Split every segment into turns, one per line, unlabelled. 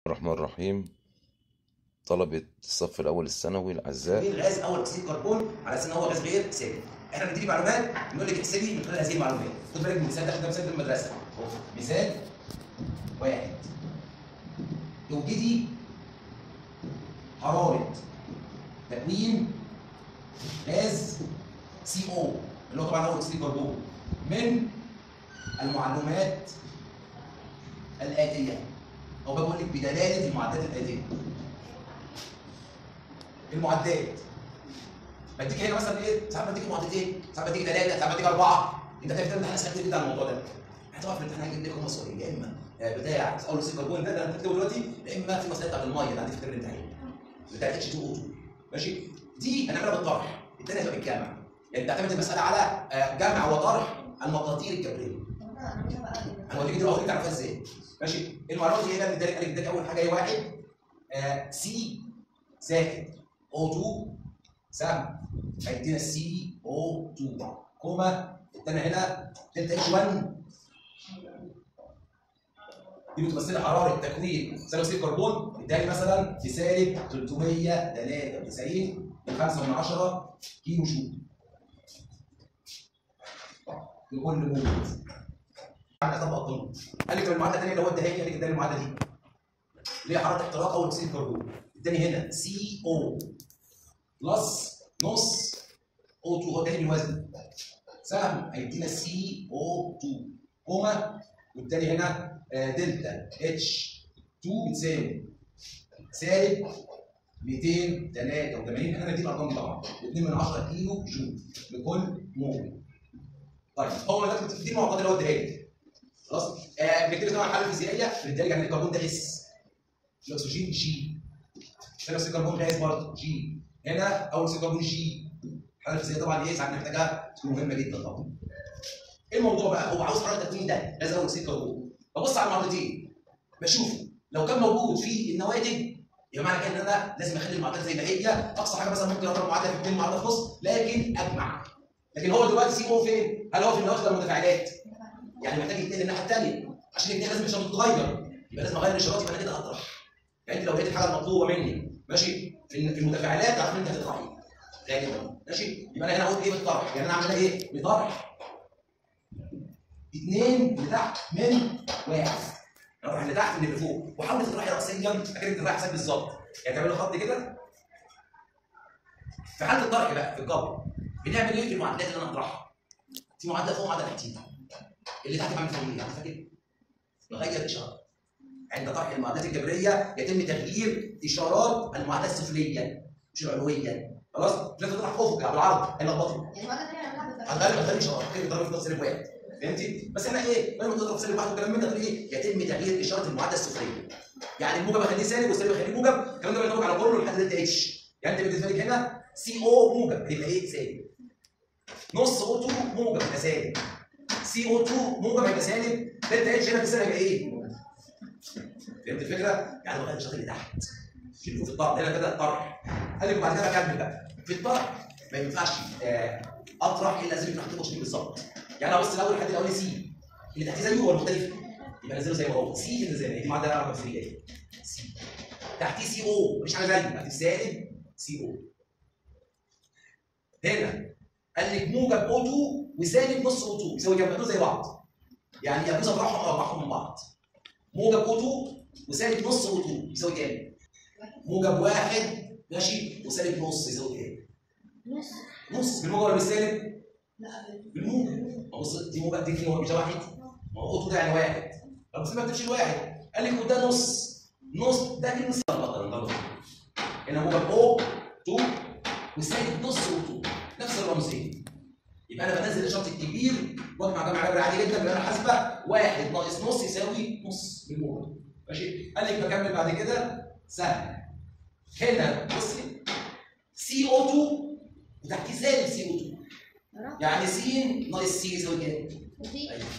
الرحمن الرحيم طلبة الصف الأول الثانوي الأعزاء
مين غاز اول اكسيد كربون على اساس ان هو غاز غير سالب احنا بنديك معلومات بنقول لك احسبي من خلال هذه المعلومات خد بالك من المثال ده ده مثال في المدرسه أهو. مثال واحد توجدي حراره تكوين غاز سي او اللي هو طبعا اول اكسيد كربون من المعلومات الاتيه او بقول لك بدلاله المعدات الاتيه المعدات بديك هنا مثلا ايه ساعات بديك معدتين ساعات بديك ثلاثه ساعات بديك اربعه انت خايف تعمل امتحان كتير جدا على الموضوع ده هتقف في الامتحان هيجيب لكم مسؤولين يا اما آه، بتاع اول سي كربون ده ده انا بكتبه دلوقتي يا اما في مسائل بتاعت الميه اللي عندي في كتاب الامتحان بتاعت اتش 2 او 2 ماشي دي هنعملها بالطرح الثانيه هتبقى بالجمع يعني بتعتمد المساله على آه، جمع وطرح المقادير الجبريه انا هوريك دلوقتي تعرفها ازاي ماشي المعلومات دي هنا بتديك قال لك اول حاجه هي واحد آه سي زائد او 2 سهم هيدينا سي او 2 كوما الثانيه هنا دلتا اتش 1 دي بتمثل حراره تكوين ثاني اكسيد الكربون اداني مثلا بسالب 393 من 5 من 10 كيلو جول لكل مولد عندك طبق الطن قال لك المعادله الثانيه اللي هو اداها لي قال لك اداني المعادله دي اللي هي حراره احتراق اول اكسيد الكربون اداني هنا سي او بلس نص او 2 هو اداني بالوزن سهم هيدينا سي او 2 كوما والتاني هنا آه، دلتا اتش 2 بتساوي سالب 283 احنا دي الارقام دي طبعا 2 من 10 كيلو جول لكل مول طيب هو دلوقتي دي المعطيات اللي هو اداها لي خلاص آه بنكتب طبعا الحاله الفيزيائيه بندرج يعني الكربون ده اس الاكسجين جي ثاني اكسيد الكربون غاز برضه جي هنا اول اكسيد الكربون جي الحاله الفيزيائيه طبعا ايه ساعات محتاجها تكون مهمه جدا طبعا ايه الموضوع بقى هو عاوز حراره التكوين ده لازم اول اكسيد الكربون ببص على المعادلتين بشوف لو كان موجود في النواتج يبقى معنى كده ان انا لازم اخلي المعادله زي ما هي اقصى حاجه مثلا ممكن اضرب معادله في 2 معادله في نص لكن اجمع لكن هو دلوقتي سي او فين؟ هل هو في النواتج ولا المتفاعلات؟ يعني محتاج يتنقل الناحيه الثانيه عشان الاثنين لازم الاشارات تتغير يبقى لازم اغير الاشارات يبقى انا كده اطرح يعني انت لو لقيت الحاجه المطلوبه مني ماشي في في المتفاعلات تعرف ان انت هتطرحي غالبا ماشي يبقى انا هنا اقول ايه بالطرح يعني انا اعمل ايه بطرح اثنين لتحت من واحد اروح لتحت من اللي فوق وحاول تطرحي راسيا اكنك تطرحي حساب بالظبط يعني تعملي خط كده في حاله الطرح بقى في الجبر بنعمل ايه في المعادلات اللي انا اطرحها في معادله فوق ومعادله تحتيها اللي تحت بعمل فيها ايه؟ فاكر؟ نغير اشاره عند طرح المعادلات الجبريه يتم تغيير اشارات المعادلات السفليه مش العلويه خلاص؟ لازم تطرح افق بالعرض هيلخبطك
يعني المرة التانية هنلعب بالطريقة
هتغير هتغير اشارات كده ضرب في نفس سالب واحد فهمتي؟ بس احنا ايه؟ بدل ما تضرب في سالب واحد والكلام من ده تقول ايه؟ يتم تغيير اشاره المعادله السفليه يعني الموجب اخليه سالب والسالب اخليه موجب الكلام ده بينطبق على كله لحد دلتا اتش يعني انت بالنسبه لك هنا سي او موجب هيبقى ايه؟ سالب نص او 2 موجب هيبقى سالب سي او 2 موجب هيبقى سالب دلتا اتش هنا في السالب هيبقى ايه؟ فهمت الفكره؟ يعني بغير الاشارات اللي تحت في في الطرح هنا كده الطرح قال لك وبعد كده اكمل بقى في الطرح ما ينفعش آه، اطرح الا لازم يكون حاطط شكل بالظبط يعني ابص الاول لحد الاول سي اللي تحتيه زيه ولا مختلف؟ يبقى نزله زي ما هو سي اللي زي ما هي دي معدل رقم 3 ايه سي تحتيه سي او مفيش حاجه زيه تحتيه سالب سي او هنا قال لك موجب او 2 وسالب نص او 2 يساوي كام؟ دول زي بعض يعني يجوز اطرحهم او اطرحهم من بعض موجب او 2 وسالب نص او 2 يساوي كام؟ موجب واحد ماشي وسالب نص يساوي كام؟
نص
نص بالموجب ولا بالسالب؟
لا بال-
بالموجب ما بص دي موجب دي موجب مش ده واحد ما هو اوتو ده يعني واحد طب بس ما تكتبش الواحد قال لك وده نص نص ده كلمه نص غلط غلط هنا موجب او 2 وسالب نص او 2 نفس الرمزين يبقى انا بنزل الشرط الكبير واجمع جمع عبر عادي جدا بان حاسبه واحد ناقص نص يساوي نص بالموجب ماشي قال لك بكمل بعد كده سهل هنا بصي سي او 2 وتحتيه سالب سي او 2
رقم
يعني س ناقص س يساوي كام؟
وفي
ايوه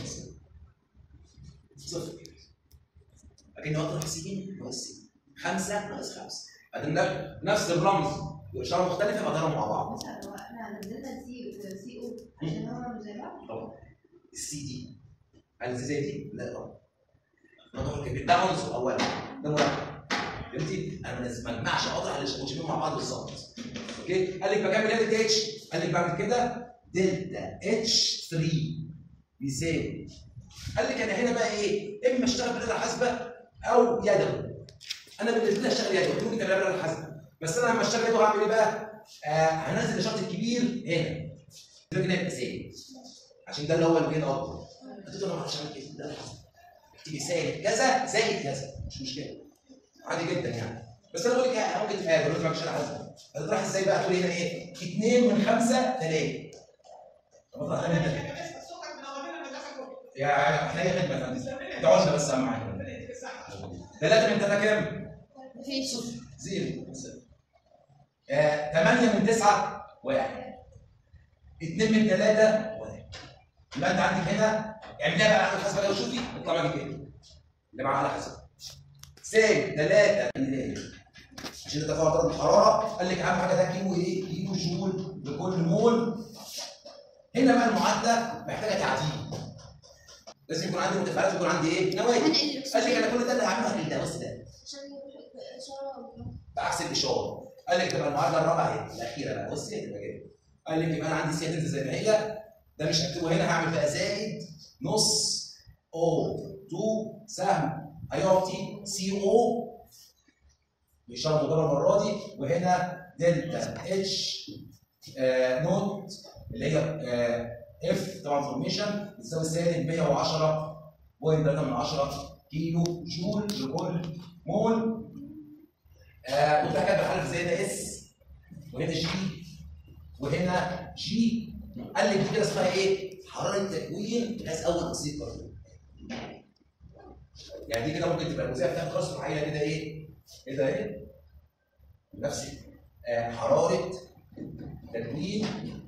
صفر لكن لو اطرح س ناقص س 5 ناقص 5 بعدين ده نفس الرمز واشاره مختلفه بضربهم مع بعض
مثلا هو احنا نزلنا سي سي او عشان هو رمز زي بعض
طبعا السي دي هل زي دي؟ لا طبعا ده طبعا كده ده عنصر اولا ده مركب فهمتي؟ انا ما اجمعش اطرح الوشين مع بعض بالظبط اوكي قال لك بكمل دلتا اتش قال لك بعمل كده دلتا اتش 3 بيساوي قال لك انا هنا بقى ايه اما اشتغل بالاله الحاسبه او يدوي انا بالنسبه لي اشتغل يدوي ممكن تعمل بالاله الحاسبه بس انا لما اشتغل يدوي هعمل ايه بقى؟ آه هنزل الشرط الكبير هنا الراجل هيبقى سالب عشان ده اللي هو الجين اكبر قلت له انا ما اعرفش اعمل كده ده الحاسبه تيجي سالب كذا زائد كذا مش مشكله عادي جدا يعني بس انا بقول لك يعني ممكن تفهم دلوقتي ما شرح حاسبه هتطرح ازاي بقى تقول هنا ايه 2 من 5 3 طب اطرح هنا كده. يا احنا اي خدمه يا فندم دعونا بس اهم حاجه ثلاثة من ثلاثة كام؟
مفيش
صفر زيرو آه، ثمانية من تسعة واحد اثنين من ثلاثة واحد يبقى انت عندك هنا اعملها بقى على الحسبة كده وشوفي اطلع معاكي كده اللي معاها على حسب سالب ثلاثة عشان تتفاوت درجة الحرارة قال لك أهم حاجة ده كيلو إيه؟ كيلو جول لكل مول هنا بقى المعادلة محتاجة تعديل لازم يكون عندي متفاعلات ويكون عندي إيه؟ نواتج
هنقل
قال لك
الاكسجين
أنا كل ده اللي هعمله هنقل ده بس ده
عشان يروح اشاره
بعكس الاشاره قال لك تبقى المعادله الرابعه اهي الاخيره بقى بصي هتبقى كده قال لك يبقى انا عندي سي هتنزل زي ما هي ده مش هكتبه هنا هعمل بقى زائد نص او 2 سهم هيعطي سي او بإشارة مضاربة المرة دي وهنا دلتا اتش آه نوت اللي هي آه اف طبعا فورميشن بتساوي سالب 110.3 من 10 كيلو جول لكل مول آه وده كان بحرف زي ده اس وهنا جي وهنا جي قال لي دي كده اسمها ايه؟ حراره تكوين غاز اول اكسيد كربون. يعني دي كده ممكن تبقى الوظيفه بتاعت خلاص معينه كده ايه؟ ايه ده ايه؟ نفس آه حراره تكوين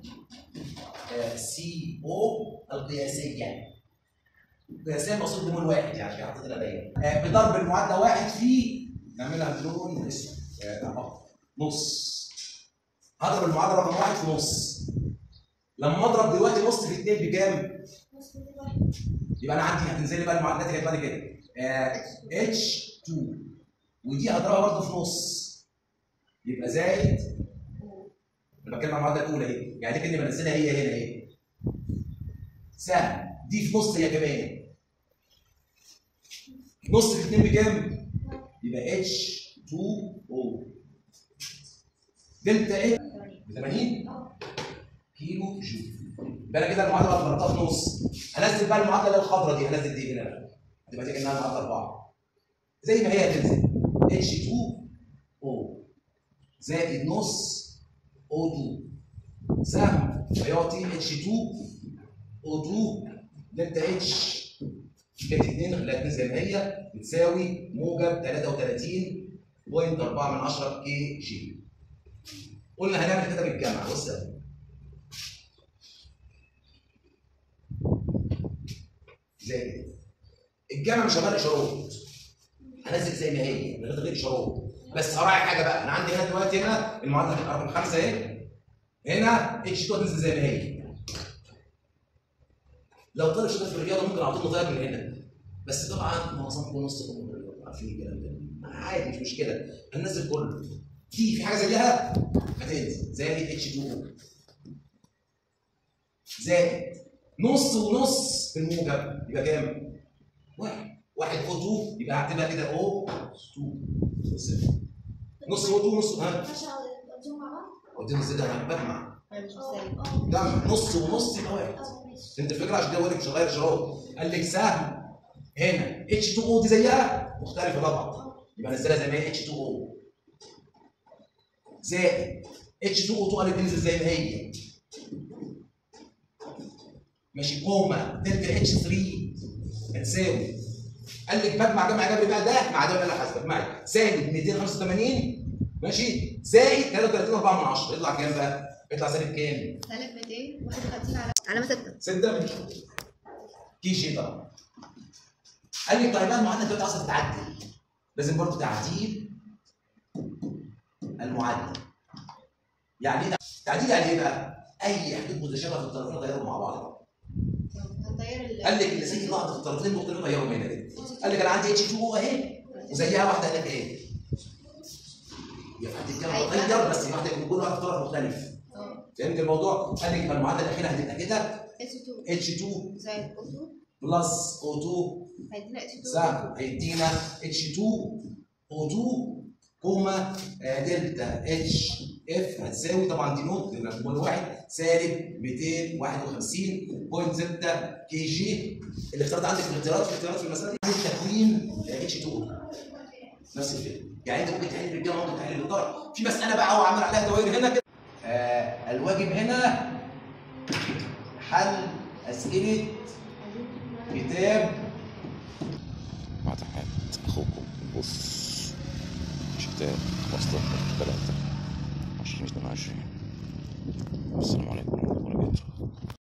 سي او القياسيه. القياسيه مقصود بمول واحد يعني عشان حطيت لها باين. آه بضرب المعادله واحد في نعملها بلون اسود آه، أهو. نص هضرب المعادله رقم واحد في نص لما اضرب دلوقتي نص في اثنين بكام؟ يبقى انا عندي هتنزل لي بقى المعادلات اللي هتبقى كده اتش 2 ودي هضربها برضه في نص يبقى زائد انا بتكلم عن المعادله الاولى اهي يعني دي كاني بنزلها هي هنا اهي سهم دي في نص هي كمان نص في اثنين بكام؟ يبقى اتش 2 او دلتا ايه؟ ب 80 كيلو جول يبقى انا كده المعادله ضربتها في نص هنزل بقى المعادله اللي هي الخضراء دي هنزل دي هنا بقى هتبقى دي كانها معادله اربعه زي ما هي هتنزل اتش 2 او زائد نص او 2 سهم هيعطي اتش 2 او 2 دلتا اتش كانت 2 خليها 2 زي ما هي بتساوي موجب 33.4 من 10 كي جي قلنا هنعمل كده بالجمع بص يا ابني. زائد الجمع مش هغير اشارات هنزل زي ما هي من غير تغيير اشارات بس هراعي حاجه بقى انا عندي هنا دلوقتي هنا المعادله رقم خمسه اهي هنا اتش 2 هتنزل زي ما هي لو طلع شغال في الرياضه ممكن اعطيه نغير من هنا بس طبعا معظمكم نص كم الرياضه عارفين الكلام ده عادي مش مشكله هننزل كله في في حاجه زيها هتنزل زائد اتش 2 زائد نص ونص في الموجب يبقى كام؟ واحد واحد او 2 يبقى هعتبرها كده او 2 صفر. نص او 2 نص ها
ينفعش اقضيهم مع بعض؟
قلت له ده انا بجمع
اه اه
جمع نص ونص يبقى واحد
اه ماشي
انت الفكره عشان كده بقول لك مش هغير شراب قال لك سهم هنا اتش 2 او دي زيها مختلفه طبعا يبقى نزلها زي ما هي اتش 2 او زائد اتش 2 او 2 قالت تنزل زي ما هي ماشي كوما دلتا اتش 3 هتساوي قال لك بجمع جمع جبري بقى ده مع ده ولا حاسبك معايا سالب 285 ماشي زائد 33 4 من 10 يطلع كام بقى؟ يطلع سالب كام؟
سالب 251 على علامة 6
ستة من كي جي طبعا قال لي طيب المعادله دلوقتي عايزه تتعدل لازم برضه تعديل المعادله يعني ايه تعديل يعني ايه بقى؟ اي حدود متشابهه في الطرفين غيروا مع بعض
هتغير ال
قال لك اللي زي بعض في الطرفين ممكن يغيروا هنا كده قال لك انا عندي اتش 2 او اهي وزيها واحده هناك ايه؟ هتغير بس واحده يكون كل واحد طرف مختلف
اه
فهمت الموضوع؟ قال لك يبقى المعادله الاخيره هتبقى كده
اتش 2
H2
زائد او 2
بلس O2
هيدينا اتش 2
سهم هيدينا H2 O2 كوما آه، دلتا اتش اف هتساوي طبعا دي نوت لان هو الواحد سالب 251.6 كي جي الاختيارات عندك في الاختيارات في الاختيارات في المساله دي عندك تكوين اتش 2 نفس الفكره يعني انت ممكن تحل بالجمع ممكن تحل بالضرب في مساله بقى هو عامل عليها دوائر هنا كده آه الواجب هنا حل اسئله كتاب
مع تحيات أخوكم بص شتاء 15 3 2022 السلام عليكم ورحمة الله وبركاته